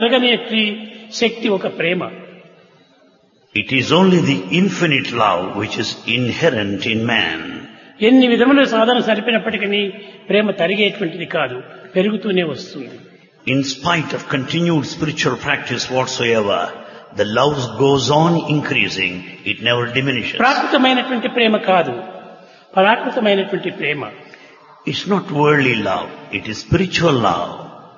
జరగనేటి శక్తి ఒక ప్రేమ It is only the infinite love which is inherent in man. ఎన్ని విధముల సాధన సరిపినప్పటికీ ప్రేమ తరిగేటువంటిది కాదు పెరుగుతూనే వస్తుంది In spite of continued spiritual practice whatsoever, the love goes on increasing, it never diminishes. ప్రాకృతమైనటువంటి ప్రేమ కాదు పరాకృతమైనటువంటి ప్రేమ It's not worldly love, it is spiritual love.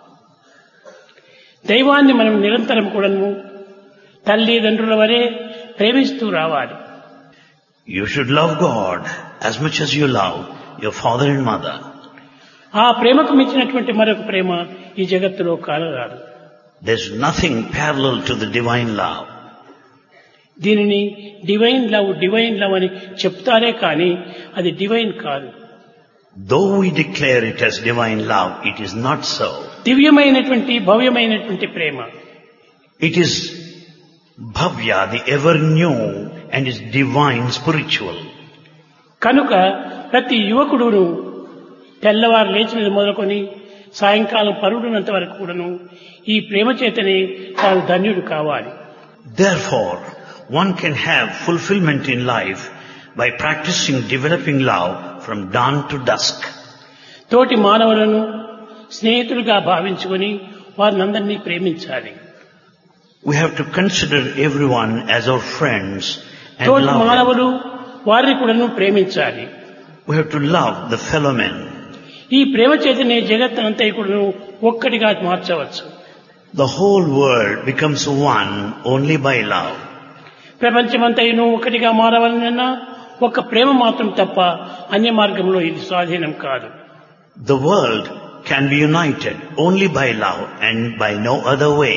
దైవాన్ని మనం నిరంతరం కూడాను తల్లిదండ్రుల వరే ప్రేమిస్తూ రావాలి You should love God as much as you love your father and mother. ఆ ప్రేమకు మించినటువంటి మరొక ప్రేమ ఈ జగత్తులో కాలరాదు There's nothing parallel to the divine love. దీనిని డివైన్ లవ్ డివైన్ లవ్ అని చెప్తారే కానీ అది డివైన్ కాదు Though we declare it as divine love, it is not so. దివ్యమైనటువంటి భవ్యమైనటువంటి ప్రేమ It is Bhavya, the ever new, and is divine spiritual. కనుక ప్రతి యువకుడును తెల్లవారు లేచినది మొదలుకొని సాయంకాలం పరుడునంత వరకు కూడాను ఈ ప్రేమ చేతనే తాను ధన్యుడు కావాలి Therefore, one can have fulfillment in life by practicing developing love from dawn to dusk. తోటి మానవులను స్నేహితులుగా భావించుకొని వారినందరినీ ప్రేమించాలి We have to consider everyone as our friends and తోటి love them. మానవులు వారిని కూడాను ప్రేమించాలి We have to love the fellow men. ఈ ప్రేమ చేతనే జగత్తునంతా కూడాను ఒక్కటిగా మార్చవచ్చు The whole world becomes one only by love. ప్రపంచమంతయును ఒకటిగా మారవాలనన్నా ఒక ప్రేమ మాత్రం తప్ప అన్య మార్గంలో ఇది స్వాధీనం కాదు The world can be united only by love and by no other way.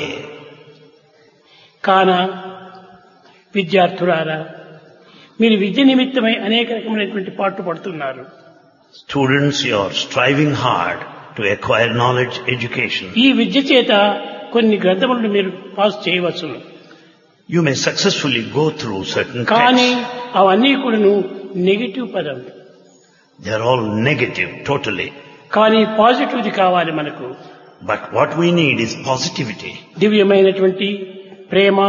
కాన విద్యార్థులారా మీరు విద్య నిమిత్తమై అనేక రకమైనటువంటి పాటు పడుతున్నారు Students, you are striving hard to acquire knowledge, education. ఈ విద్య చేత కొన్ని గ్రంథములను మీరు పాస్ చేయవచ్చు You may successfully go through certain కానీ texts. అవన్నీ కూడాను నెగిటివ్ పదం They are all negative, totally. కానీ పాజిటివ్ది కావాలి మనకు But what we need is positivity. దివ్యమైనటువంటి ప్రేమ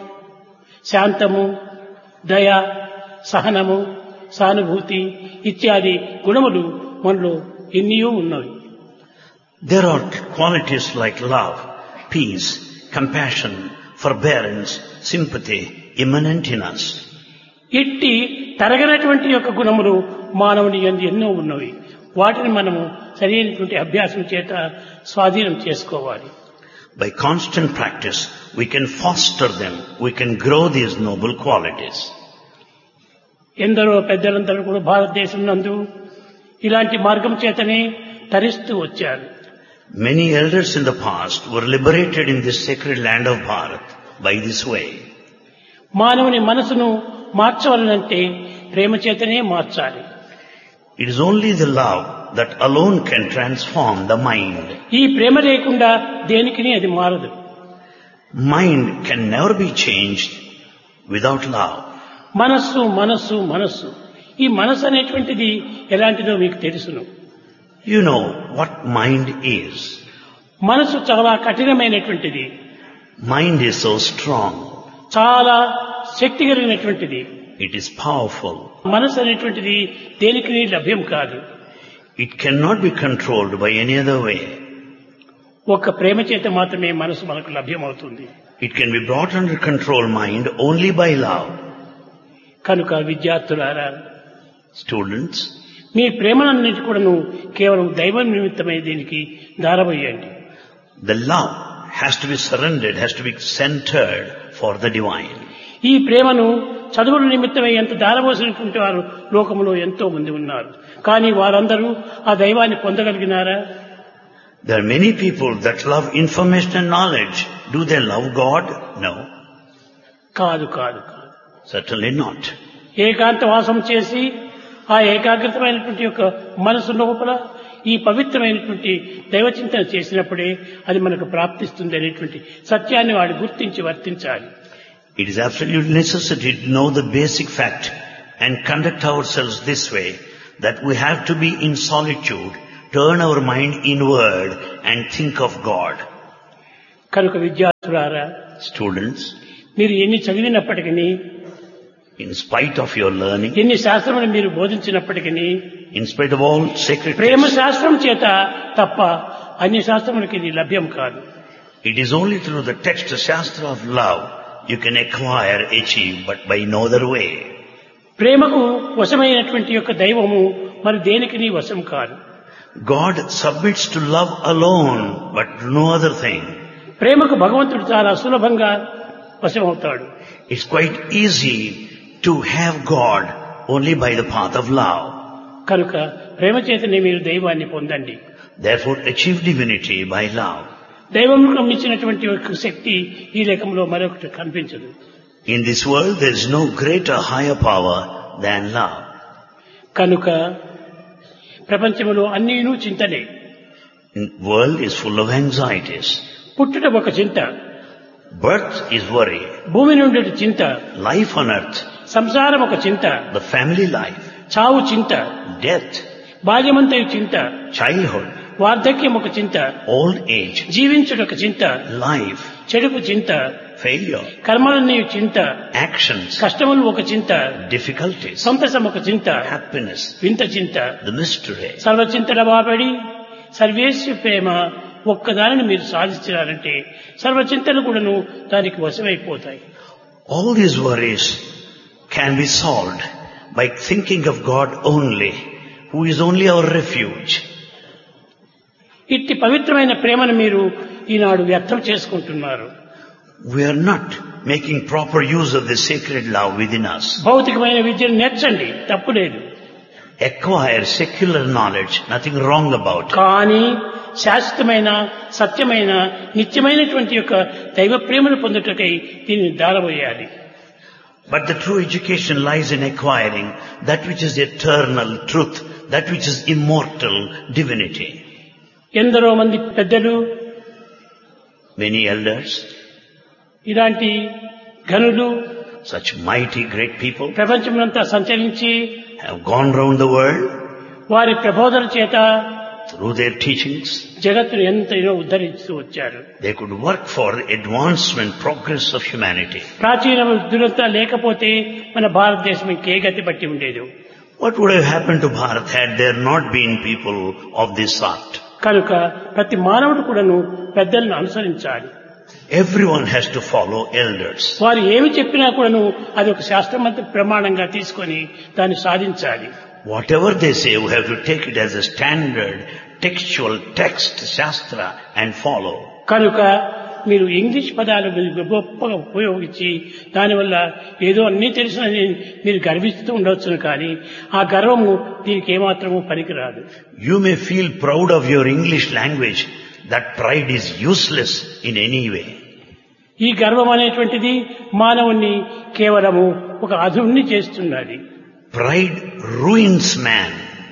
శాంతము దయ సహనము సానుభూతి ఇత్యాది గుణములు మనలో ఎన్నయో ఉన్నవి There are qualities like love, peace, compassion, forbearance, sympathy immanent in us. ఇట్టి తరగనటువంటి యొక్క గుణములు మానవుని యందు ఎన్నో ఉన్నవి వాటిని మనము సరైనటువంటి అభ్యాసం చేత స్వాధీనం చేసుకోవాలి By constant practice, we can foster them, we can grow these noble qualities. ఎందరో పెద్దలందరూ కూడా భారతదేశం నందు ఇలాంటి మార్గం చేతనే తరిస్తూ వచ్చారు Many elders in the past were liberated in this sacred land of Bharat by this way. మానవుని మనసును మార్చవలనంటే ప్రేమ చేతనే మార్చాలి It is only the love that alone can transform the mind. ఈ ప్రేమ లేకుండా దేనికిని అది మారదు Mind can never be changed without love. మనస్సు మనస్సు మనస్సు ఈ మనస్సు అనేటువంటిది ఎలాంటిదో మీకు తెలుసును You know what mind is. మనసు చాలా కఠినమైనటువంటిది Mind is so strong. చాలా శక్తి కలిగినటువంటిది It is powerful. మనసు అనేటువంటిది దేనికి లభ్యం కాదు It cannot be controlled by any other way. ఒక ప్రేమ చేత మాత్రమే మనసు మనకు లభ్యమవుతుంది It can be brought under control mind only by love. కనుక విద్యార్థులారా Students, మీ ప్రేమనన్నిటి కూడాను కేవలం దైవం నిమిత్తమై దీనికి దారబోయండి the love has to be surrendered, has to be centered for the divine. ఈ ప్రేమను చదువుల నిమిత్తమై ఎంత దారబోసినటువంటి వారు లోకంలో ఎంతో మంది ఉన్నారు కానీ వారందరూ ఆ దైవాన్ని పొందగలిగినారా There are many people that love information and knowledge. Do they love God? No, కాదు కాదు కాదు certainly not. ఏకాంత వాసం చేసి ఆ ఏకాగ్రతమైనటువంటి యొక్క మనసు లోపల ఈ పవిత్రమైనటువంటి దైవచింతన చేసినప్పుడే అది మనకు ప్రాప్తిస్తుంది అనేటువంటి సత్యాన్ని వాడు గుర్తించి వర్తించాలి It is absolute necessity to know the basic fact and conduct ourselves this way that we have to be in solitude, turn our mind inward and think of God. కనుక విద్యార్థులారా Students, మీరు ఎన్ని చదివినప్పటికీ in spite of your learning, ఎన్ని శాస్త్రములు మీరు బోధించినప్పటికీ in spite of all sacred Prema texts, శాస్త్రం చేత తప్ప అన్ని శాస్త్రములకి ఇది లభ్యం కాదు it is only through the text, the Shastra of love, you can acquire, achieve, but by no other way. ప్రేమకు వశమైనటువంటి యొక్క దైవము మరి దేనికి వశం కాదు God submits to love alone, but no other thing. ప్రేమకు భగవంతుడు చాలా సులభంగా వశమవుతాడు It's quite easy to have God only by the path of love. కనుక ప్రేమ చేతనే మీరు దైవాన్ని పొందండి Therefore, achieve divinity by love. దైవంలో మించినటువంటి ఒక శక్తి ఈ లేఖంలో మరొకటి కనిపించదు In this world, there is no greater, higher power than love. కనుక ప్రపంచంలో అన్నీను చింతనే The world is full of anxieties. పుట్టుట ఒక చింత Birth is worry. భూమి నుండి చింత Life on earth, సంసారం ఒక చింత the family life, చావు చింత death, బాల్యమంతయు చింత childhood, వార్ధక్యం ఒక చింత old age, జీవించుట ఒక చింత life, చెడుపు చింత failure, కర్మలన్నీ చింత actions, కష్టములు ఒక చింత difficulties, సంతసం ఒక చింత happiness, వింత చింత the mystery. సర్వచింతల బాబడి సర్వేశ్వ ప్రేమ ఒక్కదానిని మీరు సాధించారంటే సర్వచింతలు కూడాను దానికి వశమైపోతాయి All these worries can be solved by thinking of God only, who is only our refuge. ఇట్టి పవిత్రమైన ప్రేమను మీరు ఈనాడు వ్యర్థం చేసుకుంటున్నారు We are not making proper use of the sacred love within us. భౌతికమైన విద్యను నేర్చండి తప్పు లేదు Acquire secular knowledge, nothing wrong about it. కానీ శాశ్వతమైన సత్యమైన నిత్యమైనటువంటి యొక్క దైవ ప్రేమను పొందుటకై దీన్ని దారబోయాలి But the true education lies in acquiring that which is eternal truth, that which is immortal divinity. ఎందరో మంది పెద్దలు Many elders, ఇలాంటి ఘనులు such mighty great people, ప్రపంచమంతా సంచరించి have gone round the world వారి ప్రబోధన చేత through their teachings. జగత్తును ఎంతైనా ఉద్ధరిస్తూ వచ్చారు They could work for advancement, progress of humanity. ప్రాచీన వృద్ధులంతా లేకపోతే మన భారతదేశం ఇంకే గతి పట్టి ఉండేది What would have happened to Bharat had there not been people of this sort? కనుక ప్రతి మానవుడు కూడాను పెద్దలను అనుసరించాలి Everyone has to follow elders. వారు ఏమి చెప్పినా కూడాను అది ఒక శాస్త్రమంత ప్రమాణంగా తీసుకొని దాన్ని సాధించాలి Whatever they say, we have to take it as a standard textual text, Shastra, and follow. కనుక మీరు ఇంగ్లీష్ పదాలు మీరు గొప్పగా ఉపయోగించి దానివల్ల ఏదో అన్నీ తెలిసినని మీరు గర్విస్తూ ఉండవచ్చును కానీ ఆ గర్వము దీనికి ఏమాత్రము పనికిరాదు You may feel proud of your English language. That pride is useless in any way. ఈ గర్వం అనేటువంటిది మానవుణ్ణి కేవలము ఒక అధుణ్ణి చేస్తున్నది Pride ruins man.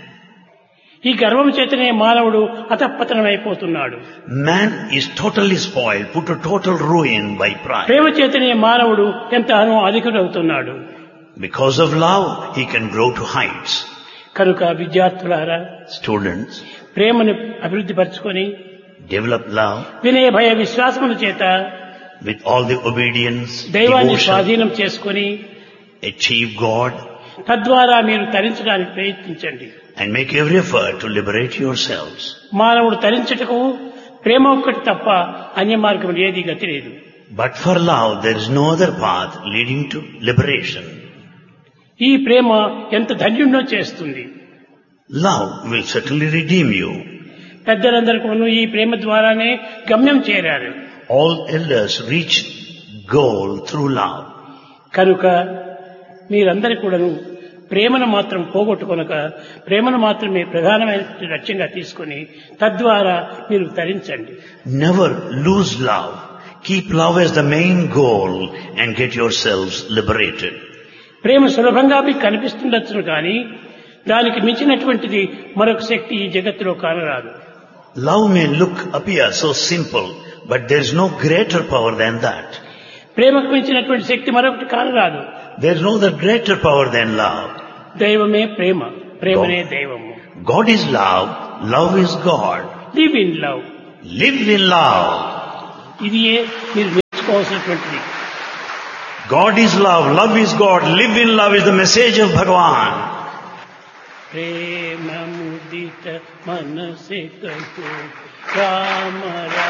ఈ గర్వం చేతనే మానవుడు అతపతనమైపోతున్నాడు Man is totally spoiled, put to total ruin by pride. ప్రేమ చేతనే మానవుడు ఎంతగానో అధికుడవుతున్నాడు Because of love, he can grow to heights. కనుక విద్యార్థులారా Students, ప్రేమను అభివృద్ధి పరుచుకొని develop love వినయ భయ విశ్వాసముల చేత with all the obedience, దైవాన్ని devotion, స్వాధీనం చేసుకొని achieve God, తద్వారా మీరు తరించడానికి ప్రయత్నించండి and make every effort to liberate yourselves. మానవుడు తరించుటకు ప్రేమ ఒక్కటి తప్ప అన్య మార్గం ఏది గతి లేదు But for love, there is no other path leading to liberation. ఈ ప్రేమ ఎంత ధన్యుణ్ణో చేస్తుంది Love will certainly redeem you. పెద్దలందరూ కూడా ఈ ప్రేమ ద్వారానే గమ్యం చేరారు All elders reach goal through love. కనుక మీరందరూ కూడాను ప్రేమను మాత్రం పోగొట్టుకొనక ప్రేమను మాత్రమే ప్రధానమైన లక్ష్యంగా తీసుకొని తద్వారా మీరు తరించండి Never lose love. Keep love as the main goal and get yourselves liberated. ప్రేమ సులభంగా మీకు కనిపిస్తుండొచ్చును కానీ దానికి మించినటువంటిది మరొక శక్తి ఈ జగత్తులో కానరాదు Love may look, appear so simple, but there is no greater power than that. ప్రేమకు మించినటువంటి శక్తి మరొకటి కానరాదు There is no other greater power than love. దైవమే ప్రేమ ప్రేమనే దైవము God is love, love is God. Live in love Live in love. ఇది మీరు నేర్చుకోవాల్సినటువంటిది God is love, love is God, live in love is the message of Bhagavan. ప్రేమ ముదిత మనసే కహో రామ